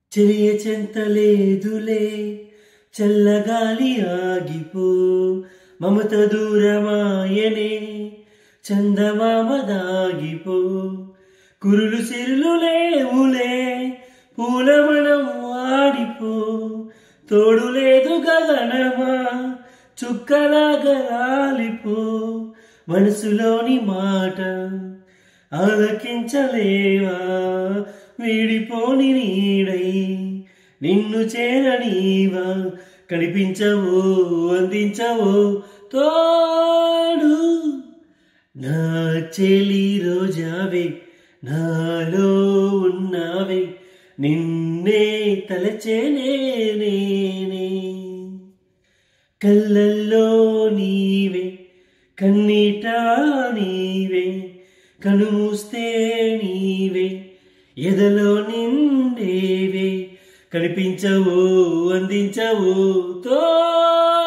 చెలియ చెంతలేదులే చల్లగాలి ఆగిపో మమత దూరమాయనే చందమామ దాగిపో కురులు సిరులు లేవులే పూలమణం ఆడిపో తోడు లేదు గగనమా చుక్కలాగా రాలిపో మనసులోని మాట ఆలకించలేవా వీడిపోని నీడై నిన్ను చేరనీవా కనిపించవో అందించవో తోడు నా చెలి రోజావే నాలో ఉన్నావే నిన్నే తలచేనే నేనే కళ్ళల్లో నీవే కన్నీట నీవే కనుమూస్తే నీవే ఎదలో నిండేవే కనిపించవు అందించవు తో